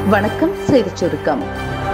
வணக்கம் செய்திச் சுருக்கம்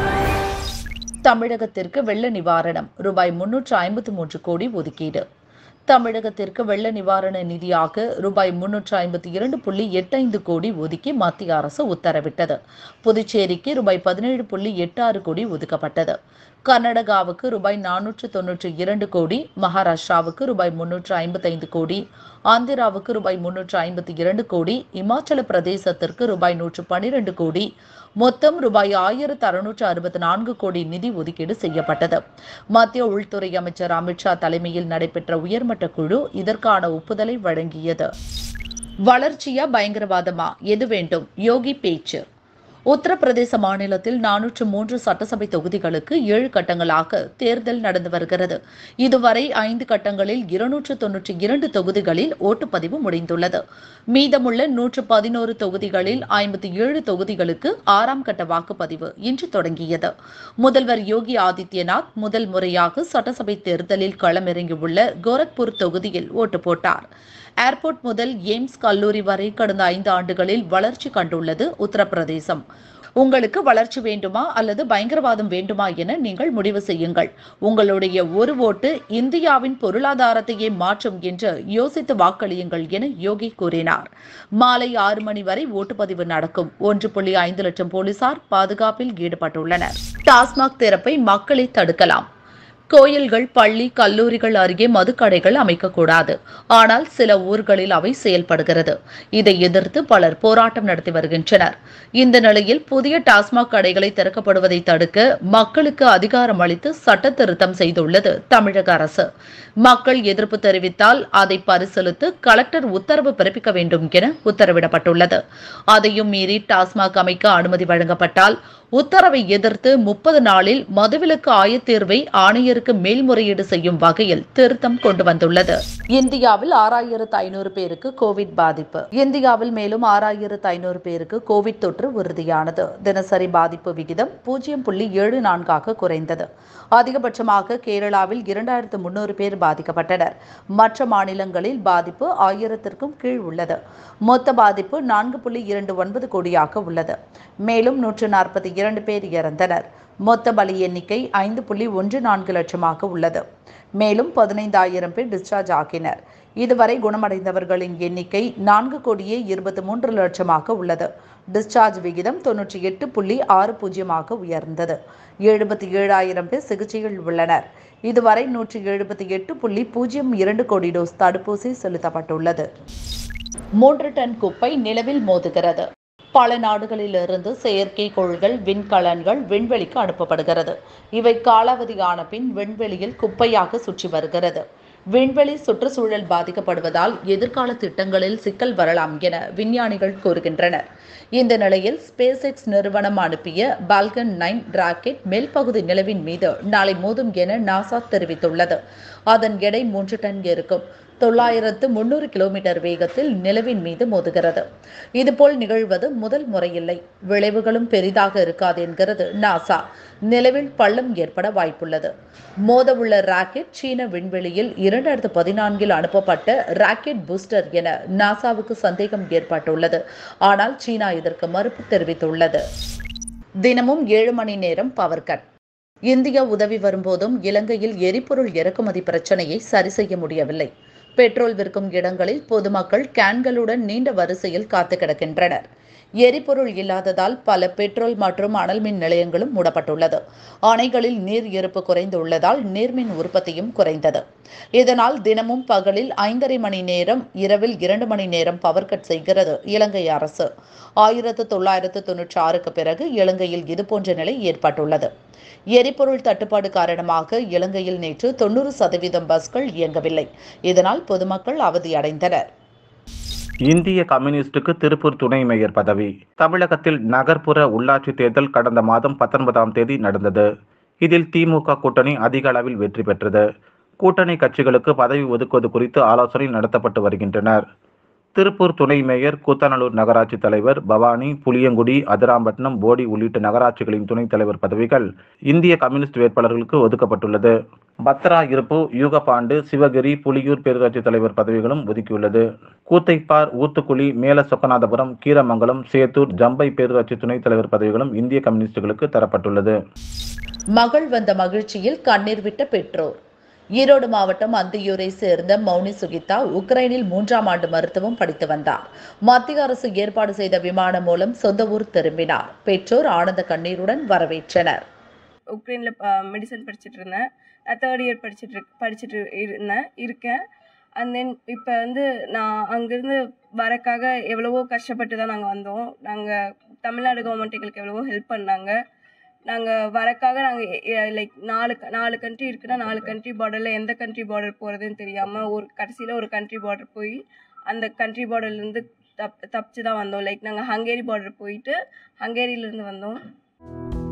தமிழகத்திற்கு வெள்ள நிவாரணம் ரூபாய் முன்னூற்று ஐம்பத்து மூன்று கோடி ஒதுக்கீடு தமிழகத்திற்கு வெள்ள நிவாரண நிதியாக ரூபாய் முன்னூற்று ஐம்பத்தி இரண்டு புள்ளி எட்டு ஐந்து கோடி ஒதுக்கி மத்திய அரசு உத்தரவிட்டது புதுச்சேரிக்கு ரூபாய் பதினேழு புள்ளி எட்டு ஆறு கோடி ஒதுக்கப்பட்டது கர்நாடகாவுக்கு ரூபாய் நானூற்று தொன்னூற்றி இரண்டு கோடி மகாராஷ்டிராவுக்கு ரூபாய் முன்னூற்று ஐம்பத்தைந்து கோடி ஆந்திராவுக்கு ரூபாய் முன்னூற்று ஐம்பத்தி இரண்டு கோடி இமாச்சல பிரதேசத்திற்கு ரூபாய் நூற்று பனிரெண்டு கோடி மொத்தம் ரூபாய் ஆயிரத்து அறுநூற்று அறுபத்தி நான்கு கோடி நிதி ஒதுக்கீடு செய்யப்பட்டது மத்திய உள்துறை அமைச்சர் அமித்ஷா தலைமையில் நடைபெற்ற உயர்மட்ட குழு இதற்கான ஒப்புதலை வழங்கியது வளர்ச்சியா பயங்கரவாதமா எது வேண்டும் யோகி பேச்சு உத்தரப்பிரதேச மாநிலத்தில் நானூற்று மூன்று சட்டசபை தொகுதிகளுக்கு ஏழு கட்டங்களாக தேர்தல் நடந்து வருகிறது இதுவரை ஐந்து கட்டங்களில் இருநூற்று தொன்னூற்றி இரண்டு தொகுதிகளில் ஓட்டுப்பதிவு முடிந்துள்ளது மீதமுள்ள நூற்று பதினோரு தொகுதிகளில் ஐம்பத்தி ஏழு தொகுதிகளுக்கு ஆறாம் கட்ட வாக்குப்பதிவு இன்று தொடங்கியது முதல்வர் யோகி ஆதித்யநாத் முதல் முறையாக சட்டசபை தேர்தலில் களமிறங்கியுள்ள கோரக்பூர் தொகுதியில் ஓட்டு போட்டார் ஏர்போர்ட் முதல் எய்ம்ஸ் கல்லூரி வரை கடந்த ஐந்து ஆண்டுகளில் வளர்ச்சி கண்டுள்ளது உத்தரப்பிரதேசம் உங்களுக்கு வளர்ச்சி வேண்டுமா அல்லது பயங்கரவாதம் வேண்டுமா என நீங்கள் முடிவு செய்யுங்கள் உங்களுடைய ஒரு ஓட்டு இந்தியாவின் பொருளாதாரத்தையே மாற்றும் என்று யோசித்து வாக்களியுங்கள் என யோகி கூறினார் மாலை ஆறு மணி வரை ஓட்டுப்பதிவு நடக்கும் ஒன்று புள்ளி ஐந்து லட்சம் போலீசார் பாதுகாப்பில் ஈடுபட்டுள்ளனர் டாஸ்மாக் திறப்பை மக்களை தடுக்கலாம் கோயில்கள் பள்ளி கல்லூரிகள் அருகே மதுக்கடைகள் அமைக்கக்கூடாது ஆனால் சில ஊர்களில் அவை செயல்படுகிறது இதை எதிர்த்து பலர் போராட்டம் நடத்தி வருகின்றனர் இந்த நிலையில் புதிய டாஸ்மாக் கடைகளை திறக்கப்படுவதை தடுக்க மக்களுக்கு அதிகாரம் அளித்து சட்ட திருத்தம் செய்துள்ளது தமிழக அரசு மக்கள் எதிர்ப்பு தெரிவித்தால் அதை பரிசீலித்து கலெக்டர் உத்தரவு பிறப்பிக்க வேண்டும் என உத்தரவிடப்பட்டுள்ளது அதையும் மீறி டாஸ்மாக் அமைக்க அனுமதி வழங்கப்பட்டால் உத்தரவை எதிர்த்து முப்பது நாளில் மதுவிலக்கு ஆயத்தீர்வை ஆணையருக்கு மேல்முறையீடு செய்யும் வகையில் திருத்தம் கொண்டு வந்துள்ளது இந்தியாவில் ஆறாயிரத்து ஐநூறு பேருக்கு கோவிட் பாதிப்பு இந்தியாவில் மேலும் ஆறாயிரத்து ஐநூறு பேருக்கு கோவிட் தொற்று உறுதியானது தினசரி பாதிப்பு விகிதம் பூஜ்ஜியம் புள்ளி ஏழு நான்காக குறைந்தது அதிகபட்சமாக கேரளாவில் இரண்டாயிரத்து முன்னூறு பேர் பாதிக்கப்பட்டனர் மற்ற மாநிலங்களில் பாதிப்பு ஆயிரத்திற்கும் கீழ் உள்ளது மொத்த பாதிப்பு நான்கு புள்ளி இரண்டு ஒன்பது கோடியாக உள்ளது மேலும் நூற்று நாற்பத்தி இரண்டு பேர் இறந்தனர் மொத்த பலி எண்ணிக்கை ஐந்து புள்ளி ஒன்று நான்கு லட்சமாக உள்ளது மேலும் பதினைந்தாயிரம் பேர் டிஸ்சார்ஜ் ஆகினர் இதுவரை குணமடைந்தவர்களின் எண்ணிக்கை நான்கு கோடியே இருபத்தி மூன்று லட்சமாக உள்ளது டிஸ்சார்ஜ் விகிதம் தொன்னூற்றி எட்டு புள்ளி ஆறு பூஜ்ஜியமாக உயர்ந்தது எழுபத்தி ஏழாயிரம் பேர் சிகிச்சையில் உள்ளனர் இதுவரை நூற்றி எழுபத்தி எட்டு புள்ளி பூஜ்ஜியம் இரண்டு கோடி டோஸ் தடுப்பூசி செலுத்தப்பட்டுள்ளது மூன்று டன் குப்பை நிலவில் மோதுகிறது பல நாடுகளிலிருந்து செயற்கைக்கோள்கள் விண்கலன்கள் விண்வெளிக்கு அனுப்பப்படுகிறது இவை காலாவதியான பின் விண்வெளியில் குப்பையாக சுற்றி வருகிறது விண்வெளி சுற்றுச்சூழல் பாதிக்கப்படுவதால் எதிர்கால திட்டங்களில் சிக்கல் வரலாம் என விஞ்ஞானிகள் கூறுகின்றனர் இந்த நிலையில் ஸ்பேஸ் எக்ஸ் நிறுவனம் அனுப்பிய பால்கன் நைன் ராக்கெட் மேல்பகுதி நிலவின் மீது நாளை மோதும் என நாசா தெரிவித்துள்ளது அதன் எடை மூன்று டன் இருக்கும் தொள்ளாயிரத்து முன்னூறு கிலோமீட்டர் வேகத்தில் நிலவின் மீது மோதுகிறது இதுபோல் நிகழ்வது முதல் முறையில்லை விளைவுகளும் பெரிதாக இருக்காது என்கிறது நாசா நிலவில் பள்ளம் ஏற்பட வாய்ப்புள்ளது மோதவுள்ள ராக்கெட் சீன விண்வெளியில் இரண்டாயிரத்து பதினான்கில் அனுப்பப்பட்ட ராக்கெட் பூஸ்டர் என நாசாவுக்கு சந்தேகம் ஏற்பட்டுள்ளது ஆனால் சீனா இதற்கு மறுப்பு தெரிவித்துள்ளது தினமும் ஏழு மணி நேரம் பவர் கட் இந்தியா உதவி வரும்போதும் இலங்கையில் எரிபொருள் இறக்குமதி பிரச்சனையை சரி செய்ய முடியவில்லை பெட்ரோல் விற்கும் இடங்களில் பொதுமக்கள் கேன்களுடன் நீண்ட வரிசையில் காத்து கிடக்கின்றனர் எரிபொருள் இல்லாததால் பல பெட்ரோல் மற்றும் அனல் மின் நிலையங்களும் மூடப்பட்டுள்ளது அணைகளில் நீர் இருப்பு குறைந்துள்ளதால் நீர்மின் உற்பத்தியும் குறைந்தது இதனால் தினமும் பகலில் ஐந்தரை மணி நேரம் இரவில் இரண்டு மணி நேரம் பவர் கட் செய்கிறது இலங்கை அரசு ஆயிரத்து தொள்ளாயிரத்து தொன்னூற்றி ஆறுக்கு பிறகு இலங்கையில் இதுபோன்ற நிலை ஏற்பட்டுள்ளது எரிபொருள் தட்டுப்பாடு காரணமாக இலங்கையில் நேற்று தொண்ணூறு சதவீதம் பஸ்கள் இயங்கவில்லை இதனால் பொதுமக்கள் அவதியடைந்தனர் இந்திய கம்யூனிஸ்டுக்கு திருப்பூர் துணை மேயர் பதவி தமிழகத்தில் நகர்ப்புற உள்ளாட்சி தேர்தல் கடந்த மாதம் பத்தொன்பதாம் தேதி நடந்தது இதில் திமுக கூட்டணி அதிக அளவில் வெற்றி பெற்றது கூட்டணி கட்சிகளுக்கு பதவி ஒதுக்குவது குறித்து ஆலோசனை நடத்தப்பட்டு வருகின்றனர் திருப்பூர் துணை மேயர் கூத்தாநல்லூர் நகராட்சி தலைவர் பவானி புளியங்குடி அதிராம்பட்டினம் போடி உள்ளிட்ட நகராட்சிகளின் துணைத் தலைவர் பதவிகள் இந்திய கம்யூனிஸ்ட் வேட்பாளர்களுக்கு ஒதுக்கப்பட்டுள்ளது பத்ரா இருப்பு யூகபாண்டு சிவகிரி புலியூர் பேரூராட்சி தலைவர் பதவிகளும் ஒதுக்கியுள்ளது கூத்தைப்பார் ஊத்துக்குழி மேல சொக்கநாதபுரம் கீரமங்கலம் சேத்தூர் ஜம்பை பேரூராட்சி துணைத் தலைவர் பதவிகளும் இந்திய கம்யூனிஸ்டுகளுக்கு தரப்பட்டுள்ளது மகள் வந்த மகிழ்ச்சியில் கண்ணீர் விட்ட பெற்றோர் ஈரோடு மாவட்டம் அந்தியூரை சேர்ந்த மௌனி சுகிதா உக்ரைனில் மூன்றாம் ஆண்டு மருத்துவம் படித்து வந்தார் மத்திய அரசு ஏற்பாடு செய்த விமானம் மூலம் சொந்த ஊர் திரும்பினார் பெற்றோர் ஆனந்த கண்ணீருடன் வரவேற்றனர் உக்ரைனில் மெடிசன் படிச்சுட்டு இருந்தேன் நான் தேர்ட் இயர் படிச்சுட்டு இருக் படிச்சுட்டு இருந்தேன் இருக்கேன் அண்ட் தென் இப்போ வந்து நான் அங்கேருந்து வரக்காக எவ்வளவோ கஷ்டப்பட்டு தான் நாங்கள் வந்தோம் நாங்கள் தமிழ்நாடு கவர்மெண்ட் எங்களுக்கு எவ்வளவோ ஹெல்ப் பண்ணாங்க நாங்கள் வரக்காக நாங்கள் லைக் நாலு நாலு கண்ட்ரி இருக்குன்னா நாலு கண்ட்ரி பார்டரில் எந்த கண்ட்ரி பார்டர் போகிறதுன்னு தெரியாமல் ஒரு கடைசியில் ஒரு கண்ட்ரி பார்டர் போய் அந்த கண்ட்ரி பார்டர்லேருந்து தப் தப்பிச்சு தான் வந்தோம் லைக் நாங்கள் ஹங்கேரி பார்டர் போயிட்டு ஹங்கேரியிலேருந்து வந்தோம்